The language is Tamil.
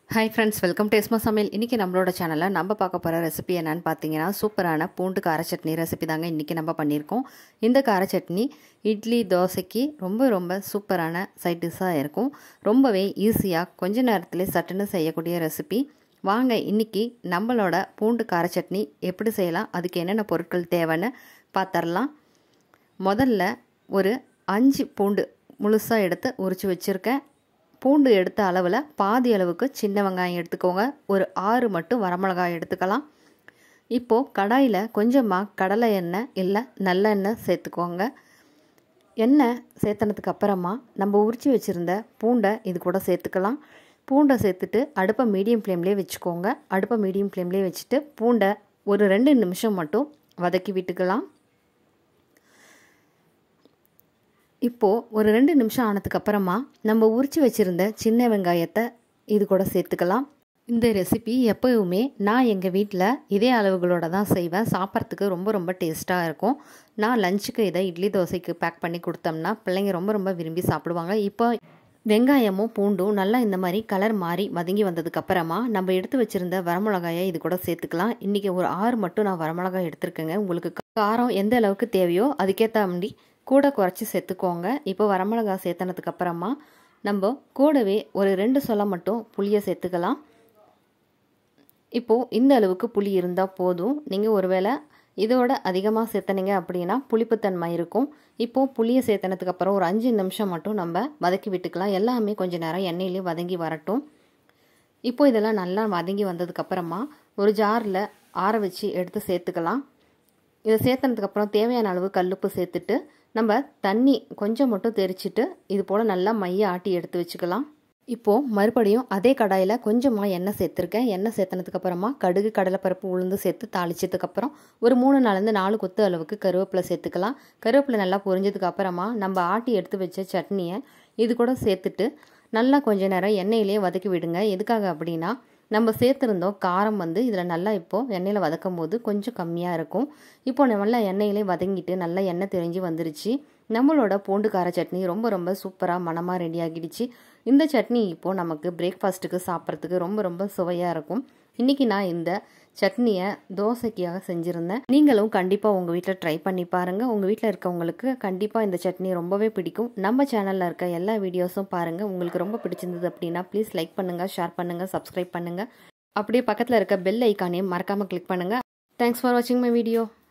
hi friends welcome to Esma Samayal இன்றைக்கி நம்மளோட சேனலில் நம்ம பார்க்க போகிற ரெசிபி என்னன்னு பார்த்தீங்கன்னா சூப்பரான பூண்டு கார சட்னி ரெசிபி தாங்க இன்றைக்கி நம்ம பண்ணியிருக்கோம் இந்த கார சட்னி இட்லி தோசைக்கு ரொம்ப ரொம்ப சூப்பரான சைட் டிஷ்ஷாக இருக்கும் ரொம்பவே ஈஸியாக கொஞ்ச நேரத்தில் சட்டுன்னு செய்யக்கூடிய ரெசிபி வாங்க இன்றைக்கி நம்மளோட பூண்டு கார சட்னி எப்படி செய்யலாம் அதுக்கு என்னென்ன பொருட்கள் தேவைன்னு பார்த்துடலாம் முதல்ல ஒரு அஞ்சு பூண்டு முழுசாக எடுத்து உரித்து வச்சுருக்கேன் பூண்டு எடுத்த அளவில் பாதி அளவுக்கு சின்ன வெங்காயம் எடுத்துக்கோங்க ஒரு ஆறு மட்டும் வரமிளகாய் எடுத்துக்கலாம் இப்போது கடாயில் கொஞ்சமாக கடலை எண்ணெய் இல்லை நல்லெண்ணெய் சேர்த்துக்கோங்க எண்ணெய் சேர்த்தனதுக்கு அப்புறமா நம்ம உரித்து வச்சுருந்த பூண்டை இது கூட சேர்த்துக்கலாம் பூண்டை சேர்த்துட்டு அடுப்பை மீடியம் ஃப்ளேம்லேயே வச்சுக்கோங்க அடுப்பை மீடியம் ஃப்ளேம்லேயே வச்சுட்டு பூண்டை ஒரு ரெண்டு நிமிஷம் மட்டும் வதக்கி விட்டுக்கலாம் இப்போது ஒரு ரெண்டு நிமிஷம் ஆனதுக்கப்புறமா நம்ம உரித்து வச்சுருந்த சின்ன வெங்காயத்தை இது கூட சேர்த்துக்கலாம் இந்த ரெசிபி எப்போவுமே நான் எங்கள் வீட்டில் இதே அளவுகளோட தான் செய்வேன் சாப்பிட்றதுக்கு ரொம்ப ரொம்ப டேஸ்ட்டாக இருக்கும் நான் லஞ்சுக்கு இதை இட்லி தோசைக்கு பேக் பண்ணி கொடுத்தோம்னா பிள்ளைங்க ரொம்ப ரொம்ப விரும்பி சாப்பிடுவாங்க இப்போ வெங்காயமும் பூண்டும் நல்லா இந்த மாதிரி கலர் மாறி வதங்கி வந்ததுக்கப்புறமா நம்ம எடுத்து வச்சுருந்த வரமிளகாயை இது கூட சேர்த்துக்கலாம் இன்றைக்கி ஒரு ஆறு மட்டும் நான் வரமிளகாய் எடுத்துருக்கேங்க உங்களுக்கு காரம் எந்த அளவுக்கு தேவையோ அதுக்கேற்ற மாதிரி கூட குறைச்சி சேர்த்துக்கோங்க இப்போ வரமிளகாய் சேர்த்தனதுக்கு அப்புறமா நம்ம கூடவே ஒரு ரெண்டு சொலை மட்டும் புளியை சேர்த்துக்கலாம் இப்போது இந்த அளவுக்கு புளி இருந்தால் போதும் நீங்கள் ஒருவேளை இதோட அதிகமாக சேர்த்தனீங்க அப்படின்னா புளிப்புத்தன்மை இருக்கும் இப்போது புளியை சேர்த்தனதுக்கு அப்புறம் ஒரு அஞ்சு நிமிஷம் மட்டும் நம்ம வதக்கி விட்டுக்கலாம் எல்லாமே கொஞ்சம் நேரம் எண்ணெயிலே வதங்கி வரட்டும் இப்போ இதெல்லாம் நல்லா வதங்கி வந்ததுக்கப்புறமா ஒரு ஜாரில் ஆற வச்சு எடுத்து சேர்த்துக்கலாம் இதை சேர்த்தனதுக்கப்புறம் தேவையான அளவு கல்லுப்பு சேர்த்துட்டு நம்ம தண்ணி கொஞ்சம் மட்டும் தெரிச்சிட்டு இது போல் நல்லா மைய ஆட்டி எடுத்து வச்சுக்கலாம் இப்போது மறுபடியும் அதே கடாயில் கொஞ்சமாக எண்ணெய் சேர்த்துருக்கேன் எண்ணெய் சேர்த்தனதுக்கப்புறமா கடுகு கடலைப்பருப்பு உளுந்து சேர்த்து தாளிச்சதுக்கப்புறம் ஒரு மூணு நாலேருந்து நாலு கொத்து அளவுக்கு கருவேப்பிலை சேர்த்துக்கலாம் கருவேப்பிலை நல்லா பொரிஞ்சதுக்கு அப்புறமா நம்ம ஆட்டி எடுத்து வச்ச சட்னியை இது கூட சேர்த்துட்டு நல்லா கொஞ்ச நேரம் எண்ணெயிலே வதக்கி விடுங்க எதுக்காக அப்படின்னா நம்ம சேர்த்துருந்தோம் காரம் வந்து இதில் நல்லா இப்போது எண்ணெயில் வதக்கும் போது கொஞ்சம் கம்மியாக இருக்கும் இப்போ நல்லா எண்ணெயிலே வதங்கிட்டு நல்லா எண்ணெய் தெரிஞ்சு வந்துருச்சு நம்மளோட பூண்டு கார சட்னி ரொம்ப ரொம்ப சூப்பராக மனமாக ரெடி ஆகிடுச்சு இந்த சட்னி இப்போது நமக்கு பிரேக்ஃபாஸ்ட்டுக்கு சாப்பிட்றதுக்கு ரொம்ப ரொம்ப சுவையாக இருக்கும் இன்றைக்கி நான் இந்த சட்னியை தோசைக்காக செஞ்சுருந்தேன் நீங்களும் கண்டிப்பாக உங்கள் வீட்டில் ட்ரை பண்ணி பாருங்கள் உங்கள் வீட்டில் இருக்கவங்களுக்கு கண்டிப்பாக இந்த சட்னி ரொம்பவே பிடிக்கும் நம்ம சேனலில் இருக்க எல்லா வீடியோஸும் பாருங்கள் உங்களுக்கு ரொம்ப பிடிச்சிருந்தது அப்படின்னா ப்ளீஸ் லைக் பண்ணுங்கள் ஷேர் பண்ணுங்கள் சப்ஸ்கிரைப் பண்ணுங்கள் அப்படியே பக்கத்தில் இருக்க பெல் ஐக்கானையும் மறக்காமல் கிளிக் பண்ணுங்கள் தேங்க்ஸ் ஃபார் வாட்சிங் மை வீடியோ